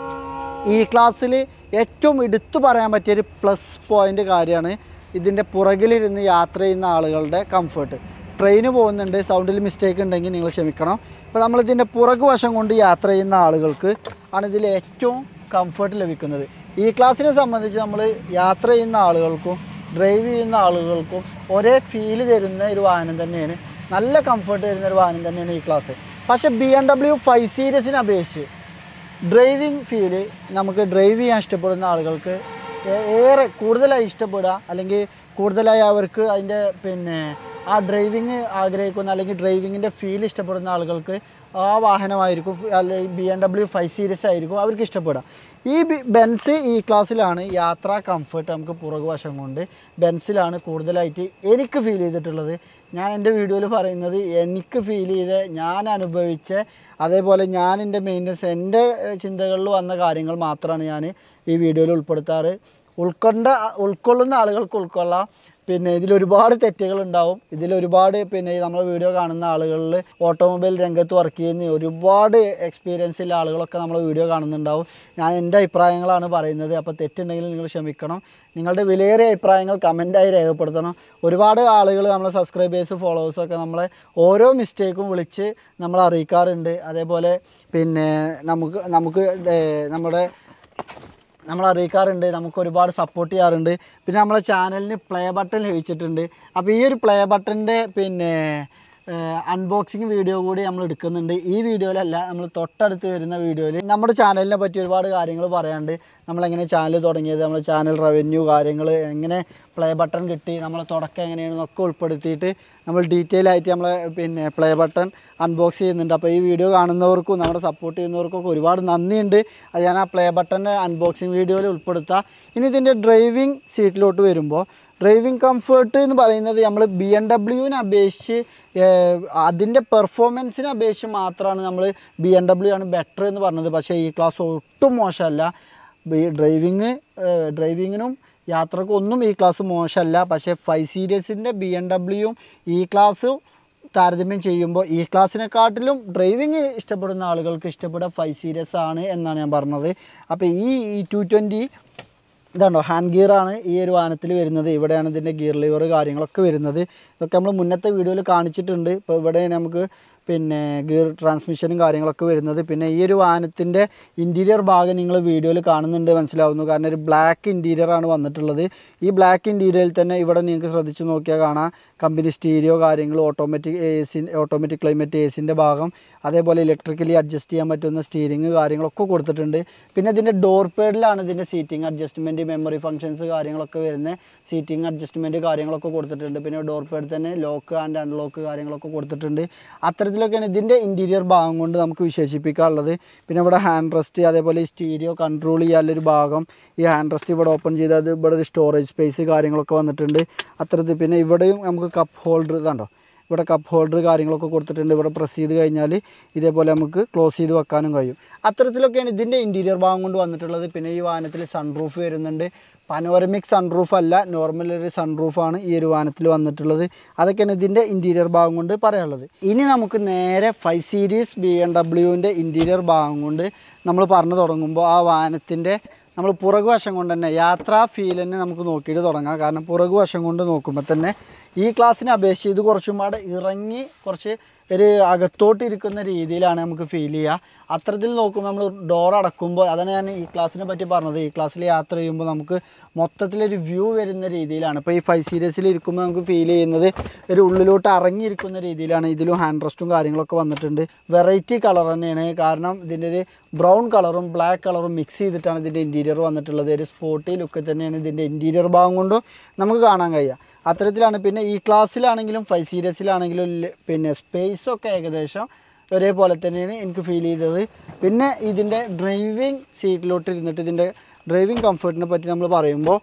ഈ ക്ലാസ്സിൽ ഏറ്റവും എടുത്തു പറയാൻ പറ്റിയൊരു പ്ലസ് പോയിൻ്റ് കാര്യമാണ് ഇതിൻ്റെ പുറകിലിരുന്ന് യാത്ര ചെയ്യുന്ന ആളുകളുടെ കംഫർട്ട് ട്രെയിന് പോകുന്നുണ്ട് സൗണ്ടിൽ മിസ്റ്റേക്ക് ഉണ്ടെങ്കിൽ നിങ്ങൾ ക്ഷമിക്കണം ഇപ്പോൾ നമ്മളിതിൻ്റെ പുറകു വശം കൊണ്ട് യാത്ര ചെയ്യുന്ന ആളുകൾക്ക് ആണ് ഇതിൽ ഏറ്റവും കംഫർട്ട് ലഭിക്കുന്നത് ഈ ക്ലാസ്സിനെ സംബന്ധിച്ച് നമ്മൾ യാത്ര ചെയ്യുന്ന ആളുകൾക്കും ഡ്രൈവ് ചെയ്യുന്ന ആളുകൾക്കും ഒരേ ഫീല് തരുന്ന ഒരു വാഹനം തന്നെയാണ് നല്ല കംഫർട്ട് തരുന്ന ഒരു വാഹനം തന്നെയാണ് ഈ ക്ലാസ് പക്ഷേ ബി എം ഡബ്ല്യു ഫൈവ് സീരീസിനെ അപേക്ഷിച്ച് ഡ്രൈവിംഗ് ഫീല് നമുക്ക് ഡ്രൈവ് ചെയ്യാൻ ഇഷ്ടപ്പെടുന്ന ആളുകൾക്ക് ഏ- ഏറെ കൂടുതലായി ഇഷ്ടപ്പെടുക അല്ലെങ്കിൽ കൂടുതലായി അവർക്ക് അതിൻ്റെ പിന്നെ ആ ഡ്രൈവിങ് ആഗ്രഹിക്കുന്ന അല്ലെങ്കിൽ ഡ്രൈവിങ്ങിൻ്റെ ഫീൽ ഇഷ്ടപ്പെടുന്ന ആളുകൾക്ക് ആ വാഹനമായിരിക്കും അല്ലെങ്കിൽ B M W five series ആയിരിക്കും അവർക്ക് ഇഷ്ടപ്പെടുക ഈ ബി- ബെൻസ് ഈ ക്ലാസ്സിലാണ് യാത്രാ കംഫർട്ട് നമുക്ക് പുറകുവശം കൊണ്ട് ബെൻസിലാണ് കൂടുതലായിട്ട് എനിക്ക് ഫീൽ ചെയ്തിട്ടുള്ളത് ഞാൻ എൻ്റെ വീഡിയോയിൽ പറയുന്നത് എനിക്ക് ഫീൽ ചെയ്ത് ഞാൻ അനുഭവിച്ച അതേപോലെ ഞാൻ എൻ്റെ മെയിൻ്റനൻസ് എൻ്റെ ഏഹ്, ചിന്തകളിൽ വന്ന കാര്യങ്ങൾ മാത്രമാണ് ഞാൻ ഈ വീഡിയോയിൽ ഉൾപ്പെടുത്താറ് ഉൾക്കൊണ്ട ഉൾക്കൊള്ളുന്ന ആളുകൾക്ക് ഉൾക്കൊള്ളാം പിന്നെ ഇതിൽ ഒരുപാട് തെറ്റുകൾ ഉണ്ടാവും ഇതിൽ ഒരുപാട് പിന്നെ നമ്മളെ വീഡിയോ കാണുന്ന ആളുകളിൽ ഓട്ടോമൊബൈൽ രംഗത്ത് വർക്ക് ചെയ്യുന്ന ഒരുപാട് എക്സ്പീരിയൻസ് ഉള്ള ആളുകളൊക്കെ നമ്മളെ വീഡിയോ കാണുന്നുണ്ടാവും ഞാൻ എൻ്റെ അഭിപ്രായങ്ങളാണ് പറയുന്നത് അപ്പോൾ തെറ്റുണ്ടെങ്കിൽ നിങ്ങൾ ക്ഷമിക്കണം നിങ്ങളുടെ വിലയേറിയ അഭിപ്രായങ്ങൾ കമൻറ്റായി രേഖപ്പെടുത്തണം ഒരുപാട് ആളുകൾ നമ്മളെ സബ്സ്ക്രൈബേഴ്സ് ഫോളോവേഴ്സൊക്കെ നമ്മളെ ഓരോ മിസ്റ്റേക്കും വിളിച്ച് നമ്മളെ അറിയിക്കാറുണ്ട് അതേപോലെ പിന്നെ നമുക്ക് നമുക്ക് ഏർ നമ്മുടെ നമ്മൾ അറിയിക്കാറുണ്ട് നമുക്ക് ഒരുപാട് സപ്പോർട്ട് ചെയ്യാറുണ്ട് പിന്നെ നമ്മളെ ചാനലിന് പ്ലേ ബട്ടൺ ലഭിച്ചിട്ടുണ്ട് അപ്പോൾ ഈ ഒരു പ്ലേ ബട്ടൻ്റെ പിന്നെ അൺബോക്സിങ് വീഡിയോ കൂടി നമ്മൾ എടുക്കുന്നുണ്ട് ഈ വീഡിയോയിലല്ല നമ്മൾ തൊട്ടടുത്ത് വരുന്ന വീഡിയോയിൽ നമ്മുടെ ചാനലിനെ പറ്റി ഒരുപാട് കാര്യങ്ങൾ പറയാണ്ട് നമ്മളെങ്ങനെ ചാനൽ തുടങ്ങിയത് നമ്മുടെ ചാനൽ റവന്യൂ കാര്യങ്ങൾ എങ്ങനെ പ്ലേ ബട്ടൺ കിട്ടി നമ്മളെ തുടക്കം എങ്ങനെയാണെന്നൊക്കെ ഉൾപ്പെടുത്തിയിട്ട് നമ്മൾ ഡീറ്റെയിൽ ആയിട്ട് നമ്മളെ പിന്നെ പ്ലേ ബട്ടൺ അൺബോക്സ് ചെയ്യുന്നുണ്ട് അപ്പോൾ ഈ വീഡിയോ കാണുന്നവർക്കും നമ്മുടെ സപ്പോർട്ട് ചെയ്യുന്നവർക്കും ഒക്കെ ഒരുപാട് നന്ദിയുണ്ട് അത് ഞാൻ ആ പ്ലേ ബട്ടൻ്റെ അൺബോക്സിങ് വീഡിയോയിൽ ഉൾപ്പെടുത്താം ഇനി ഇതിൻ്റെ ഡ്രൈവിംഗ് സീറ്റിലോട്ട് വരുമ്പോൾ ഡ്രൈവിംഗ് കംഫർട്ട് എന്ന് പറയുന്നത് നമ്മൾ ബി എം ഡബ്ല്യുവിനെ അപേക്ഷിച്ച് ഏഹ്, അതിൻ്റെ പെർഫോമൻസിനെ അപേക്ഷിച്ച് മാത്രമാണ് നമ്മൾ ബി എം ഡബ്ല്യു ആണ് ബെറ്റർ എന്ന് പറഞ്ഞത് പക്ഷേ ഈ ക്ലാസ് ഒട്ടും മോശമല്ല ഈ ഡ്രൈവിങ് ഡ്രൈവിങ്ങിനും യാത്രക്കും ഒന്നും ഈ ക്ലാസ് മോശമല്ല പക്ഷേ ഫൈവ് സീരീസിൻ്റെ ബി എം ഡബ്ല്യുവും ഈ ക്ലാസ്സും താരതമ്യം ചെയ്യുമ്പോൾ ഈ ക്ലാസ്സിനെക്കാട്ടിലും ഡ്രൈവിംഗ് ഇഷ്ടപ്പെടുന്ന ആളുകൾക്ക് ഇഷ്ടപ്പെടുക ഫൈവ് സീരീസ് ആണ് എന്നാണ് ഞാൻ പറഞ്ഞത് അപ്പോൾ ഈ ടു ട്വൻറ്റി ഇതാണോ ഹാൻഡ് ഗിയറാണ് ഈ ഒരു വാഹനത്തിൽ വരുന്നത് ഇവിടെയാണ് ഇതിൻ്റെ ഗിയർ ലിവർ കാര്യങ്ങളൊക്കെ വരുന്നത് ഇതൊക്കെ നമ്മൾ മുന്നത്തെ വീഡിയോയിൽ കാണിച്ചിട്ടുണ്ട് ഇപ്പോൾ ഇവിടെ നമുക്ക് പിന്നെ ഗിയർ ട്രാൻസ്മിഷനും കാര്യങ്ങളൊക്കെ വരുന്നത് പിന്നെ ഈ ഒരു വാഹനത്തിൻ്റെ ഇൻറ്റീരിയർ ഭാഗം നിങ്ങൾ വീഡിയോയിൽ കാണുന്നുണ്ട് മനസ്സിലാവുന്നു കാരണം ഒരു ബ്ലാക്ക് ഇൻറ്റീരിയറാണ് വന്നിട്ടുള്ളത് ഈ ബ്ലാക്ക് ഇൻറ്റീരിയറിൽ തന്നെ ഇവിടെ നിങ്ങൾക്ക് ശ്രദ്ധിച്ച് നോക്കിയാൽ കാണാം കമ്പനി സ്റ്റീരിയോ കാര്യങ്ങൾ automatic A C automatic climate A സിൻ്റെ ഭാഗം അതേപോലെ ഇലക്ട്രിക്കലി അഡ്ജസ്റ്റ് ചെയ്യാൻ പറ്റുന്ന സ്റ്റീരിങ് കാര്യങ്ങളൊക്കെ കൊടുത്തിട്ടുണ്ട് പിന്നെ ഇതിൻ്റെ ഡോർ പേഡിലാണ് ഇതിൻ്റെ സീറ്റിംഗ് അഡ്ജസ്റ്റ്മെൻറ്റ് മെമ്മറി ഫങ്ഷൻസ് കാര്യങ്ങളൊക്കെ വരുന്ന സീറ്റിംഗ് അഡ്ജസ്റ്റ്മെൻറ്റ് കാര്യങ്ങളൊക്കെ കൊടുത്തിട്ടുണ്ട് പിന്നെ ഡോർ പേഡ് തന്നെ ലോക്ക് ആൻഡ് അൺലോക്ക് കാര്യങ്ങളൊക്കെ കൊടുത്തിട്ടുണ്ട് അത്തരത്തിലൊക്കെയാണ് ഇതിൻ്റെ ഇൻറ്റീരിയർ ഭാഗം കൊണ്ട് നമുക്ക് വിശേഷിപ്പിക്കാനുള്ളത് പിന്നെ ഇവിടെ ഹാൻഡ് റെസ്റ്റ് അതേപോലെ ഈ സ്റ്റീരിയോ കൺട്രോൾ ചെയ്യാനുള്ളൊരു ഭാഗം ഈ ഹാൻഡ് റെസ്റ്റ് ഇവിടെ ഓപ്പൺ ചെയ്താൽ ഇവിടെ ഒരു സ്റ്റോറേജ് സ്പേസ് കാര്യങ്ങളൊക്കെ വന്നിട്ടുണ്ട് അത്തരത്തിൽ പിന്നെ ഇവിടെയും നമുക്ക് കപ്പ് ഹോൾഡർ ഇതാണ്ടോ ഇവിടെ കപ്പ് ഹോൾഡർ കാര്യങ്ങളൊക്കെ കൊടുത്തിട്ടുണ്ട് ഇവിടെ പ്രസ് ചെയ്ത് കഴിഞ്ഞാൽ ഇതേപോലെ നമുക്ക് ക്ലോസ് ചെയ്ത് വെക്കാനും കഴിയും അത്തരത്തിലൊക്കെയാണ് ഇതിൻ്റെ ഇൻറ്റീരിയർ ഭാഗം കൊണ്ട് വന്നിട്ടുള്ളത് പിന്നെ ഈ വാഹനത്തിൽ സൺറൂഫ് വരുന്നുണ്ട് പനോരമിക് സൺറൂഫ് അല്ല നോർമൽ ഒരു സൺറൂഫാണ് ഈ ഒരു വാഹനത്തിൽ വന്നിട്ടുള്ളത് അതൊക്കെയാണ് ഇതിൻ്റെ ഇൻറ്റീരിയർ ഭാഗം കൊണ്ട് പറയാനുള്ളത് ഇനി നമുക്ക് നേരെ ഫൈവ് സീരീസ് ബി എം ഡബ്ല്യുവിൻ്റെ ഇൻറ്റീരിയർ ഭാഗം കൊണ്ട് നമ്മൾ പറഞ്ഞു തുടങ്ങുമ്പോൾ ആ വാഹനത്തിൻ്റെ നമ്മൾ പുറകുവശം കൊണ്ട് തന്നെ യാത്രാ ഫീൽ തന്നെ നമുക്ക് നോക്കിയിട്ട് തുടങ്ങാം കാരണം പുറകുവശം കൊണ്ട് നോക്കുമ്പോൾ തന്നെ ഈ ക്ലാസ്സിനെ അപേക്ഷിച്ച് ഇത് കുറച്ചും പാടെ ഇറങ്ങി കുറച്ച് ഒരു അകത്തോട്ട് ഇരിക്കുന്ന രീതിയിലാണ് നമുക്ക് ഫീൽ ചെയ്യുക അത്തരത്തിൽ നോക്കുമ്പോൾ നമ്മൾ ഡോർ അടക്കുമ്പോൾ അതാണ് ഞാൻ ഈ ക്ലാസ്സിനെ പറ്റി പറഞ്ഞത് ഈ ക്ലാസ്സിൽ യാത്ര ചെയ്യുമ്പോൾ നമുക്ക് മൊത്തത്തിലൊരു വ്യൂ വരുന്ന രീതിയിലാണ് ഇപ്പോൾ ഈ ഫൈവ് സീരീസിൽ ഇരിക്കുമ്പോൾ നമുക്ക് ഫീൽ ചെയ്യുന്നത് ഒരു ഉള്ളിലോട്ട് ഇറങ്ങിയിരിക്കുന്ന രീതിയിലാണ് ഇതിലും ഹാൻഡ് റെസ്റ്റും കാര്യങ്ങളൊക്കെ വന്നിട്ടുണ്ട് വെറൈറ്റി കളർ തന്നെയാണ് കാരണം ഇതിൻ്റെ ഒരു ബ്രൗൺ കളറും ബ്ലാക്ക് കളറും മിക്സ് ചെയ്തിട്ടാണ് ഇതിൻ്റെ ഇൻറ്റീരിയർ വന്നിട്ടുള്ളത് ഒരു സ്പോർട്ടി ലുക്ക് തന്നെയാണ് ഇതിൻ്റെ ഇൻറ്റീരിയർ ഭാഗം കൊണ്ടും നമുക്ക് കാണാൻ കഴിയുക അത്തരത്തിലാണ് പിന്നെ ഈ ക്ലാസ്സിലാണെങ്കിലും ഫൈവ് സീരീസിലാണെങ്കിലും ല- പിന്നെ സ്പേസൊക്കെ ഏകദേശം ഒരേപോലെ തന്നെയാണ് എനിക്ക് ഫീൽ ചെയ്തത് പിന്നെ ഇതിൻ്റെ ഡ്രൈവിംഗ് സീറ്റിലോട്ട് ഇരുന്നിട്ട് ഇതിൻ്റെ ഡ്രൈവിംഗ് കംഫർട്ടിനെ പറ്റി നമ്മൾ പറയുമ്പോൾ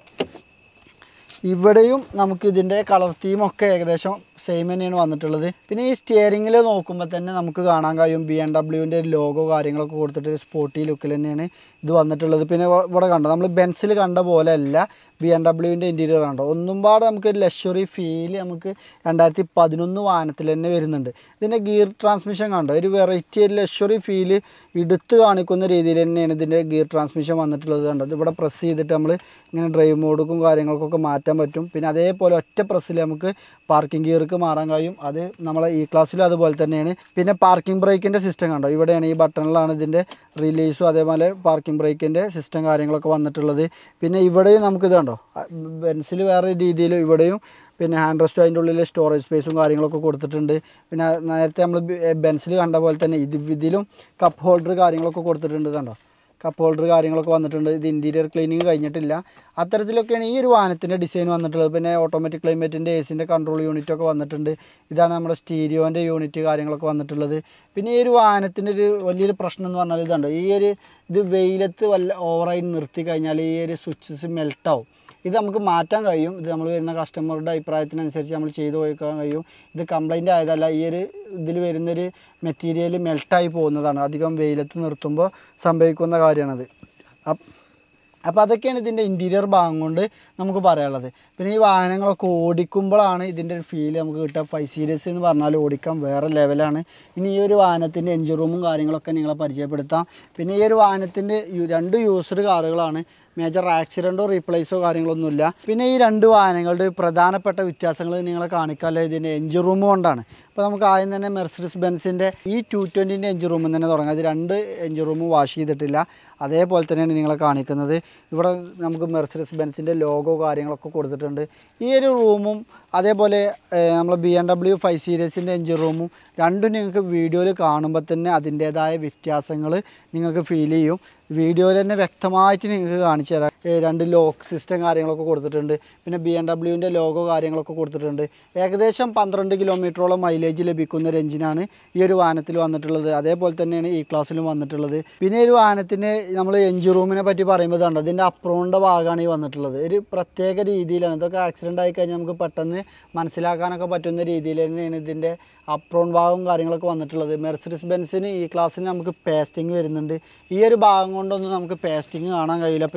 ഇവിടെയും നമുക്ക് ഇതിൻ്റെ കളർ തീമൊക്കെ ഏകദേശം സെയിം തന്നെയാണ് വന്നിട്ടുള്ളത് പിന്നെ ഈ സ്റ്റിയറിങ്ങിൽ നോക്കുമ്പോൾ തന്നെ നമുക്ക് കാണാൻ കഴിയും ബി എം ഡബ്ല്യുവിൻ്റെ ഒരു ലോഗോ കാര്യങ്ങളൊക്കെ കൊടുത്തിട്ട് ഒരു സ്പോർട്ടി ലുക്കിൽ തന്നെയാണ് ഇത് വന്നിട്ടുള്ളത് പിന്നെ ഇവ- ഇവിടെ കണ്ടോ നമ്മൾ ബെൻസിൽ കണ്ട പോലെ അല്ല ബി എം ഡബ്ല്യുവിൻ്റെ ഇൻറ്റീരിയർ കണ്ടോ ഒന്നും പാടെ നമുക്ക് ഒരു ലക്ഷറി ഫീൽ നമുക്ക് രണ്ടായിരത്തി പതിനൊന്ന് വാഹനത്തിൽ തന്നെ വരുന്നുണ്ട് ഇതിൻ്റെ ഗിയർ ട്രാൻസ്മിഷൻ കണ്ടോ ഒരു വെറൈറ്റി ഒരു ലക്ഷറി ഫീൽ എടുത്ത് കാണിക്കുന്ന രീതിയിൽ തന്നെയാണ് ഇതിൻ്റെ ഗിയർ ട്രാൻസ്മിഷൻ വന്നിട്ടുള്ളത് കണ്ടോ ഇത് ഇവിടെ പ്രസ് ചെയ്തിട്ട് നമ്മൾ ഇങ്ങനെ ഡ്രൈവ് മോഡുക്കും കാര്യങ്ങൾക്കൊക്കെ മാറ്റാൻ പറ്റും പിന്നെ അതേപോലെ ഒറ്റ പ്രസ്സിൽ നമുക്ക് പാർക്കിംഗ് ഗിയർക്ക് മാറാൻ കഴിയും അത് നമ്മളെ ഈ ക്ലാസ്സിലും അതുപോലെ തന്നെയാണ് പിന്നെ പാർക്കിംഗ് ബ്രേക്കിൻ്റെ സിസ്റ്റം കണ്ടോ ഇവിടെയാണ് ഈ ബട്ടണിലാണ് ഇതിൻ്റെ റിലീസും അതേപോലെ പാർക്കിംഗ് ബ്രേക്കിൻ്റെ സിസ്റ്റം കാര്യങ്ങളൊക്കെ വന്നിട്ടുള്ളത് പിന്നെ ഇവിടെയും നമുക്ക് ഇത് കണ്ടോ ബെൻസിൽ വേറെ രീതിയിലും ഇവിടെയും പിന്നെ ഹാൻഡ് റെസ്റ്റ് അതിൻ്റെ ഉള്ളിൽ സ്റ്റോറേജ് സ്പേസും കാര്യങ്ങളൊക്കെ കൊടുത്തിട്ടുണ്ട് പിന്നെ നേരത്തെ നമ്മൾ ബെൻസിൽ കണ്ട പോലെ തന്നെ ഇത് ഇതിലും കപ്പ് ഹോൾഡർ കാര്യങ്ങളൊക്കെ കൊടുത്തിട്ടുണ്ട് കണ്ടോ കപ്പ് ഹോൾഡർ കാര്യങ്ങളൊക്കെ വന്നിട്ടുണ്ട് ഇത് ഇൻറ്റീരിയർ ക്ലീനിങ് കഴിഞ്ഞിട്ടില്ല അത്തരത്തിലൊക്കെയാണ് ഈ ഒരു വാഹനത്തിൻ്റെ ഡിസൈൻ വന്നിട്ടുള്ളത് പിന്നെ ഓട്ടോമാറ്റിക് ക്ലൈമറ്റിൻ്റെ എ സിൻ്റെ കൺട്രോൾ യൂണിറ്റ് ഒക്കെ വന്നിട്ടുണ്ട് ഇതാണ് നമ്മുടെ സ്റ്റീരിയോൻ്റെ യൂണിറ്റ് കാര്യങ്ങളൊക്കെ വന്നിട്ടുള്ളത് പിന്നെ ഈ ഒരു വാഹനത്തിൻ്റെ ഒരു വലിയൊരു പ്രശ്നം എന്ന് പറഞ്ഞാൽ ഇതുണ്ടോ ഈ ഒരു ഇത് വെയിലത്ത് വല്ല ഓവറായി നിർത്തി കഴിഞ്ഞാൽ ഈ ഒരു സ്വിച്ചസ് മെൽട്ടാവും ഇത് നമുക്ക് മാറ്റാൻ കഴിയും ഇത് നമ്മൾ വരുന്ന കസ്റ്റമറുടെ അഭിപ്രായത്തിനനുസരിച്ച് നമ്മൾ ചെയ്തു കൊടുക്കാൻ കഴിയും ഇത് കംപ്ലൈൻ്റ് ആയതല്ല ഈ ഒരു ഇതിൽ വരുന്നൊരു മെറ്റീരിയൽ മെൽട്ടായി പോകുന്നതാണ് അധികം വെയിലത്ത് നിർത്തുമ്പോൾ സംഭവിക്കുന്ന കാര്യമാണത് അപ്പ് അപ്പോൾ അതൊക്കെയാണ് ഇതിൻ്റെ ഇൻറ്റീരിയർ ഭാഗം കൊണ്ട് നമുക്ക് പറയാനുള്ളത് പിന്നെ ഈ വാഹനങ്ങളൊക്കെ ഓടിക്കുമ്പോഴാണ് ഇതിൻ്റെ ഒരു ഫീൽ നമുക്ക് കിട്ടുക ഫൈവ് സീരീസ് എന്ന് പറഞ്ഞാൽ ഓടിക്കാൻ വേറെ ലെവലാണ് ഇനി ഈ ഒരു വാഹനത്തിൻ്റെ എൻജിൻ റൂമും കാര്യങ്ങളൊക്കെ നിങ്ങളെ പരിചയപ്പെടുത്താം പിന്നെ ഈ ഒരു വാഹനത്തിൻ്റെ യു- രണ്ട് യൂസ്ഡ് കാറുകളാണ് മേജർ ആക്സിഡൻറ്റോ റീപ്ലേസോ കാര്യങ്ങളൊന്നുമില്ല പിന്നെ ഈ രണ്ട് വാഹനങ്ങളുടെ പ്രധാനപ്പെട്ട വ്യത്യാസങ്ങൾ നിങ്ങളെ കാണിക്കാമല്ലോ ഇതിൻ്റെ എൻജിൻ റൂം കൊണ്ടാണ് അപ്പോൾ നമുക്ക് ആദ്യം തന്നെ മെർസിഡസ് ബെൻസിൻ്റെ ഈ ടു ട്വൻറ്റിൻ്റെ എൻജിൻ റൂമിൽ തന്നെ തുടങ്ങാം ഇത് രണ്ട് എൻജിൻ റൂം വാഷ് ചെയ്തിട്ടില്ല അതേപോലെ തന്നെയാണ് നിങ്ങളെ കാണിക്കുന്നത് ഇവിടെ നമുക്ക് മെർസിഡസ് ബെൻസിൻ്റെ ലോഗോ കാര്യങ്ങളൊക്കെ കൊടുത്തിട്ടുണ്ട് ഈ ഒരു റൂമും അതേപോലെ നമ്മൾ ബി എം ഡബ്ല്യു ഫൈവ് സീരീസിൻ്റെ എൻജിൻ റൂമും രണ്ടും നിങ്ങൾക്ക് വീഡിയോയിൽ കാണുമ്പോൾ തന്നെ അതിൻ്റേതായ വ്യത്യാസങ്ങൾ നിങ്ങൾക്ക് ഫീൽ ചെയ്യും വീഡിയോയിൽ തന്നെ വ്യക്തമായിട്ട് നിങ്ങൾക്ക് കാണിച്ചു തരാം ഏ, രണ്ട് ലോക്ക് സിസ്റ്റം കാര്യങ്ങളൊക്കെ കൊടുത്തിട്ടുണ്ട് പിന്നെ ബി എം ഡബ്ല്യുവിൻ്റെ ലോഗോ കാര്യങ്ങളൊക്കെ കൊടുത്തിട്ടുണ്ട് ഏകദേശം പന്ത്രണ്ട് കിലോമീറ്ററോളം മൈലേജ് ലഭിക്കുന്ന ഒരു എഞ്ചിനാണ് ഈ ഒരു വാഹനത്തിൽ വന്നിട്ടുള്ളത് അതേപോലെ തന്നെയാണ് ഈ ക്ലാസ്സിലും വന്നിട്ടുള്ളത് പിന്നെ ഈ ഒരു വാഹനത്തിന് നമ്മൾ എഞ്ചിൻ റൂമിനെ പറ്റി പറയുമ്പോൾ കണ്ടോ ഇതിൻ്റെ അപ്രോണിൻ്റെ ഭാഗമാണ് ഈ വന്നിട്ടുള്ളത് ഒരു പ്രത്യേക രീതിയിലാണ് ഇതൊക്കെ ആക്സിഡൻ്റ് ആയി കഴിഞ്ഞാൽ നമുക്ക് പെട്ടെന്ന് മനസ്സിലാക്കാനൊക്കെ പറ്റുന്ന രീതിയിൽ തന്നെയാണ് ഇതിൻ്റെ അപ്രോൺ ഭാഗവും കാര്യങ്ങളൊക്കെ വന്നിട്ടുള്ളത് മെർസിഡസ് ബെൻസിന് ഈ ക്ലാസ്സിന് നമുക്ക് പേസ്റ്റിംഗ് വരുന്നുണ്ട് ഈ ഒരു ഭാഗം കൊണ്ടൊന്നും നമുക്ക് പേസ്റ്റിംഗ് കാണാൻ കഴിയില്ല അപ്പോൾ ഈ ക്ലാസ്സിൽ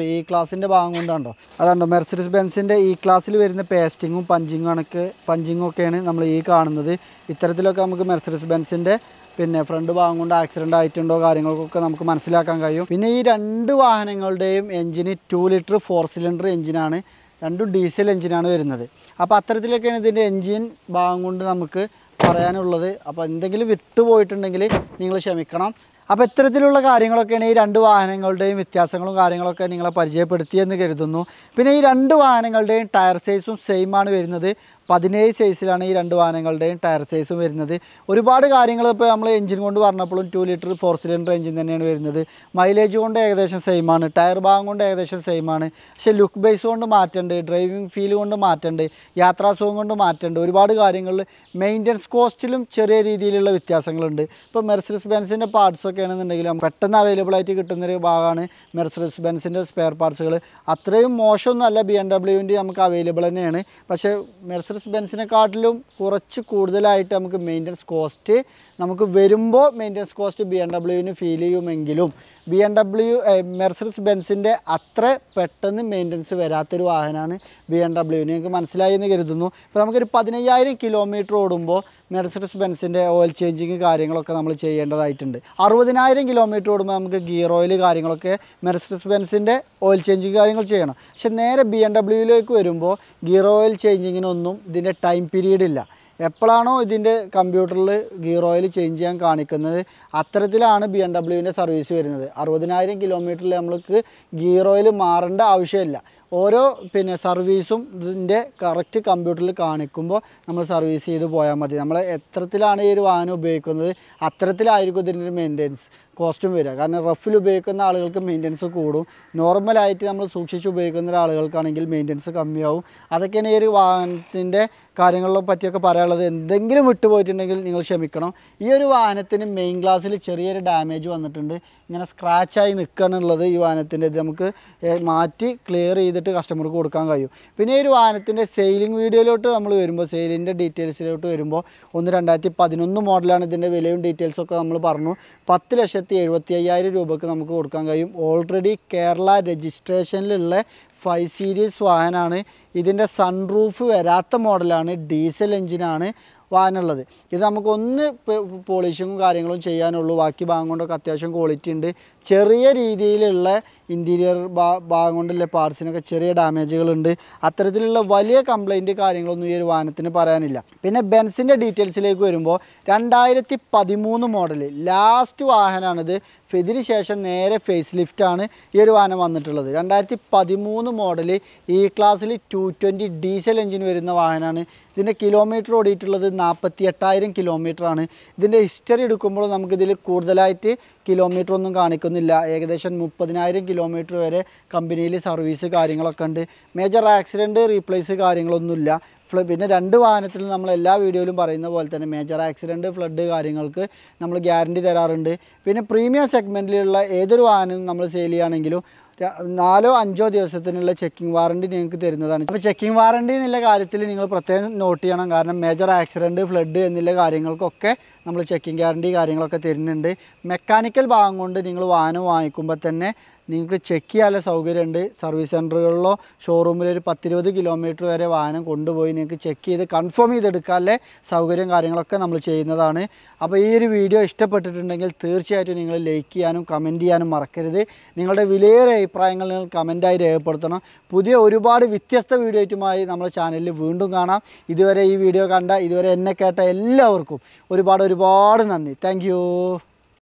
ഗ്ലാസിൻ്റെ ഭാഗം കൊണ്ടാണ്ടോ അതാണ്ടോ മെർസിഡസ് ബെൻസിൻ്റെ ഈ ക്ലാസ്സിൽ വരുന്ന പേസ്റ്റിങ്ങും പഞ്ചിങ്ങും കണക്ക് പഞ്ചിങ്ങും ഒക്കെയാണ് നമ്മൾ ഈ കാണുന്നത് ഇത്തരത്തിലൊക്കെ നമുക്ക് മെർസിഡസ് ബെൻസിൻ്റെ പിന്നെ ഫ്രണ്ട് ഭാഗം കൊണ്ട് ആക്സിഡൻ്റ് ആയിട്ടുണ്ടോ കാര്യങ്ങൾക്കൊക്കെ നമുക്ക് മനസ്സിലാക്കാൻ കഴിയും പിന്നെ ഈ രണ്ട് വാഹനങ്ങളുടെയും എഞ്ചിന് ടു ലിറ്റർ ഫോർ സിലിണ്ടർ എഞ്ചിനാണ് രണ്ടും ഡീസൽ എഞ്ചിനാണ് വരുന്നത് അപ്പോൾ അത്തരത്തിലൊക്കെയാണ് ഇതിൻ്റെ എഞ്ചിൻ ഭാഗം കൊണ്ട് നമുക്ക് പറയാനുള്ളത് അപ്പോൾ എന്തെങ്കിലും വിട്ടുപോയിട്ടുണ്ടെങ്കിൽ നിങ്ങൾ ക്ഷമിക്കണം അപ്പോൾ ഇത്തരത്തിലുള്ള കാര്യങ്ങളൊക്കെയാണ് ഈ രണ്ട് വാഹനങ്ങളുടെയും വ്യത്യാസങ്ങളും കാര്യങ്ങളൊക്കെ നിങ്ങളെ പരിചയപ്പെടുത്തിയെന്ന് കരുതുന്നു പിന്നെ ഈ രണ്ട് വാഹനങ്ങളുടെയും ടയർ സൈസും സെയിം ആണ് വരുന്നത് പതിനേഴ് സൈസിലാണ് ഈ രണ്ട് വാഹനങ്ങളുടെയും ടയർ സൈസും വരുന്നത് ഒരുപാട് കാര്യങ്ങൾ ഇപ്പോൾ നമ്മൾ എഞ്ചിൻ കൊണ്ട് പറഞ്ഞപ്പോഴും two litre four cylinder engine തന്നെയാണ് വരുന്നത് മൈലേജ് കൊണ്ട് ഏകദേശം സെയിം ആണ് ടയർ ഭാഗം കൊണ്ട് ഏകദേശം സെയിം ആണ് പക്ഷേ ലുക്ക് ബേസ് കൊണ്ട് മാറ്റമുണ്ട് ഡ്രൈവിംഗ് ഫീൽ കൊണ്ട് മാറ്റമുണ്ട് യാത്രാസുഖം കൊണ്ട് മാറ്റമുണ്ട് ഒരുപാട് കാര്യങ്ങളിൽ മെയിൻ്റനൻസ് കോസ്റ്റിലും ചെറിയ രീതിയിലുള്ള വ്യത്യാസങ്ങളുണ്ട് ഇപ്പോൾ മെർസിഡസ് ബെൻസിൻ്റെ പാർട്സ് ഒക്കെ ആണെന്നുണ്ടെങ്കിലും പെട്ടെന്ന് അവൈലബിൾ ആയിട്ട് കിട്ടുന്നൊരു ഭാഗമാണ് മെർസിഡസ് ബെൻസിൻ്റെ സ്പെയർ പാർട്സുകൾ അത്രയും മോശമൊന്നുമല്ല ബി എം ഡബ്ല്യുവിൻ്റെ നമുക്ക് അവൈലബിൾ തന്നെയാണ് പക്ഷേ മെർസിഡസ് ബെൻസിനെക്കാട്ടിലും കുറച്ച് കൂടുതലായിട്ട് നമുക്ക് മെയിൻ്റനൻസ് കോസ്റ്റ് നമുക്ക് വരുമ്പോൾ മെയിൻ്റനൻസ് കോസ്റ്റ് ബി എം ഡബ്ല്യുവിന് ഫീൽ ചെയ്യുമെങ്കിലും ബി എം ഡബ്ല്യു മെർസിഡസ് ബെൻസിൻ്റെ അത്ര പെട്ടെന്ന് മെയിൻ്റനൻസ് വരാത്തൊരു വാഹനമാണ് ബി എം ഡബ്ല്യു നിങ്ങൾക്ക് മനസ്സിലായി എന്ന് കരുതുന്നു ഇപ്പോൾ നമുക്കൊരു പതിനയ്യായിരം കിലോമീറ്റർ ഓടുമ്പോൾ മെർസിഡസ് ബെൻസിൻ്റെ ഓയിൽ ചേഞ്ചിങ് കാര്യങ്ങളൊക്കെ നമ്മൾ ചെയ്യേണ്ടതായിട്ടുണ്ട് അറുപതിനായിരം കിലോമീറ്റർ ഓടുമ്പോൾ നമുക്ക് ഗിയർ ഓയിൽ കാര്യങ്ങളൊക്കെ മെർസിഡസ് ബെൻസിൻ്റെ ഓയിൽ ചേഞ്ചിങ് കാര്യങ്ങൾ ചെയ്യണം പക്ഷെ നേരെ ബി എം ഡബ്ല്യുവിലേക്ക് വരുമ്പോൾ ഗിയർ ഓയിൽ ചേഞ്ചിങ്ങിനൊന്നും ഇതിൻ്റെ ടൈം പീരീഡ് ഇല്ല എപ്പോഴാണോ ഇതിൻ്റെ കമ്പ്യൂട്ടറിൽ ഗിയർ ഓയിൽ ചേഞ്ച് ചെയ്യാൻ കാണിക്കുന്നത് അത്തരത്തിലാണ് ബി എം ഡബ്ല്യുവിൻ്റെ സർവീസ് വരുന്നത് അറുപതിനായിരം കിലോമീറ്ററിൽ നമ്മൾക്ക് ഗിയർ ഓയിൽ മാറേണ്ട ആവശ്യമില്ല ഓരോ പിന്നെ സർവീസും ഇതിൻ്റെ കറക്റ്റ് കമ്പ്യൂട്ടറിൽ കാണിക്കുമ്പോൾ നമ്മൾ സർവീസ് ചെയ്ത് പോയാൽ മതി നമ്മൾ എത്രത്തിലാണ് ഈ ഒരു വാഹനം ഉപയോഗിക്കുന്നത് അത്തരത്തിലായിരിക്കും ഇതിൻ്റെ മെയിൻ്റെനൻസ് കോസ്റ്റും വരിക കാരണം റഫിൽ ഉപയോഗിക്കുന്ന ആളുകൾക്ക് മെയിൻ്റെനൻസ് കൂടും നോർമലായിട്ട് നമ്മൾ സൂക്ഷിച്ച് ഉപയോഗിക്കുന്ന ആളുകൾക്കാണെങ്കിൽ മെയിൻ്റെനൻസ് കമ്മിയാവും അതൊക്കെയാണ് ഈ ഒരു വാഹനത്തിൻ്റെ കാര്യങ്ങളെ പറ്റിയൊക്കെ പറയാനുള്ളത് എന്തെങ്കിലും വിട്ടുപോയിട്ടുണ്ടെങ്കിൽ നിങ്ങൾ ക്ഷമിക്കണം ഈ ഒരു വാഹനത്തിന് മെയിൻ ഗ്ലാസ്സിൽ ചെറിയൊരു ഡാമേജ് വന്നിട്ടുണ്ട് ഇങ്ങനെ സ്ക്രാച്ചായി നിൽക്കുകയാണുള്ളത് ഈ വാഹനത്തിൻ്റെ ഇത് നമുക്ക് ഏ, മാറ്റി ക്ലിയർ ചെയ്തിട്ട് കസ്റ്റമർക്ക് കൊടുക്കാൻ കഴിയും പിന്നെ ഈ ഒരു വാഹനത്തിൻ്റെ സെയിലിംഗ് വീഡിയോയിലോട്ട് നമ്മൾ വരുമ്പോൾ സെയിലിൻ്റെ ഡീറ്റെയിൽസിലോട്ട് വരുമ്പോൾ ഒന്ന് രണ്ടായിരത്തി പതിനൊന്ന് മോഡലാണ് ഇതിൻ്റെ വിലയും ഡീറ്റെയിൽസൊക്കെ നമ്മൾ പറഞ്ഞു പത്ത് ലക്ഷത്തി എഴുപത്തി അയ്യായിരം രൂപക്ക് നമുക്ക് കൊടുക്കാൻ കഴിയും ഓൾറെഡി കേരള രജിസ്ട്രേഷനിലുള്ള ഫൈവ് സീരീസ് വാഹനമാണ് ഇതിൻ്റെ സൺറൂഫ് വരാത്ത മോഡലാണ് ഡീസൽ എഞ്ചിനാണ് വാഹനമുള്ളത് ഇത് നമുക്കൊന്ന് പോളിഷിങ്ങും കാര്യങ്ങളും ചെയ്യാനുള്ളൂ ബാക്കി ഭാഗം കൊണ്ടൊക്കെ അത്യാവശ്യം ക്വാളിറ്റി ഉണ്ട് ചെറിയ രീതിയിലുള്ള ഇൻറ്റീരിയർ ഭാഗം കൊണ്ടുള്ള പാർട്സിനൊക്കെ ചെറിയ ഡാമേജുകളുണ്ട് അത്തരത്തിലുള്ള വലിയ കംപ്ലൈൻറ്റ് കാര്യങ്ങളൊന്നും ഈ ഒരു വാഹനത്തിന് പറയാനില്ല പിന്നെ ബെൻസിൻ്റെ ഡീറ്റെയിൽസിലേക്ക് വരുമ്പോൾ രണ്ടായിരത്തി പതിമൂന്ന് മോഡൽ ലാസ്റ്റ് വാഹനമാണിത് ഇതിന് ശേഷം നേരെ ഫേസ് ലിഫ്റ്റാണ് ഈ ഒരു വാഹനം വന്നിട്ടുള്ളത് രണ്ടായിരത്തി പതിമൂന്ന് മോഡൽ ഈ ക്ലാസ്സിൽ ടു ട്വൻറ്റി ഡീസൽ എഞ്ചിൻ വരുന്ന വാഹനമാണ് ഇതിൻ്റെ കിലോമീറ്റർ ഓടിയിട്ടുള്ളത് നാൽപ്പത്തി എട്ടായിരം കിലോമീറ്ററാണ് ഇതിൻ്റെ ഹിസ്റ്ററി എടുക്കുമ്പോൾ നമുക്കിതിൽ കൂടുതലായിട്ട് കിലോമീറ്റർ ഒന്നും കാണിക്കുന്നില്ല ഏകദേശം മുപ്പതിനായിരം കിലോമീറ്റർ വരെ കമ്പനിയിൽ സർവീസ് കാര്യങ്ങളൊക്കെ ഉണ്ട് മേജർ ആക്സിഡൻറ്റ് റീപ്ലേസ് കാര്യങ്ങളൊന്നുമില്ല ഫ്ല പിന്നെ രണ്ട് വാഹനത്തിലും നമ്മൾ എല്ലാ വീഡിയോയിലും പറയുന്ന പോലെ തന്നെ മേജർ ആക്സിഡൻറ്റ് ഫ്ലഡ് കാര്യങ്ങൾക്ക് നമ്മൾ ഗ്യാരണ്ടി തരാറുണ്ട് പിന്നെ പ്രീമിയം സെഗ്മെൻറ്റിലുള്ള ഏതൊരു വാഹനവും നമ്മൾ സെയിൽ ചെയ്യുകയാണെങ്കിലും ര- നാലോ അഞ്ചോ ദിവസത്തിനുള്ള ചെക്കിംഗ് വാറണ്ടി നിങ്ങൾക്ക് തരുന്നതാണ് അപ്പോൾ ചെക്കിംഗ് വാറണ്ടി എന്നുള്ള കാര്യത്തിൽ നിങ്ങൾ പ്രത്യേകം നോട്ട് ചെയ്യണം കാരണം മേജർ ആക്സിഡൻറ്റ് ഫ്ലഡ് എന്നുള്ള കാര്യങ്ങൾക്കൊക്കെ നമ്മൾ ചെക്കിംഗ് ഗ്യാരണ്ടി കാര്യങ്ങളൊക്കെ തരുന്നുണ്ട് മെക്കാനിക്കൽ ഭാഗം കൊണ്ട് നിങ്ങൾ വാഹനം വാങ്ങിക്കുമ്പോൾ തന്നെ നിങ്ങൾക്ക് ചെക്ക് ചെയ്യാനുള്ള സൗകര്യമുണ്ട് സർവീസ് സെൻറ്ററുകളിലോ ഷോറൂമിൽ ഒരു പത്തിരുപത് കിലോമീറ്റർ വരെ വാഹനം കൊണ്ടുപോയി നിങ്ങൾക്ക് ചെക്ക് ചെയ്ത് കൺഫേം ചെയ്തെടുക്കാനുള്ള സൗകര്യം കാര്യങ്ങളൊക്കെ നമ്മൾ ചെയ്യുന്നതാണ് അപ്പോൾ ഈ ഒരു വീഡിയോ ഇഷ്ടപ്പെട്ടിട്ടുണ്ടെങ്കിൽ തീർച്ചയായിട്ടും നിങ്ങൾ ലൈക്ക് ചെയ്യാനും കമൻറ്റ് ചെയ്യാനും മറക്കരുത് നിങ്ങളുടെ വിലയേറിയ അഭിപ്രായങ്ങൾ നിങ്ങൾ കമൻറ്റായി രേഖപ്പെടുത്തണം പുതിയ ഒരുപാട് വ്യത്യസ്ത വീഡിയോ ആയിട്ടുമായി നമ്മുടെ ചാനലിൽ വീണ്ടും കാണാം ഇതുവരെ ഈ വീഡിയോ കണ്ട ഇതുവരെ എന്നെ കേട്ട എല്ലാവർക്കും ഒരുപാട് ഒരുപാട് നന്ദി താങ്ക്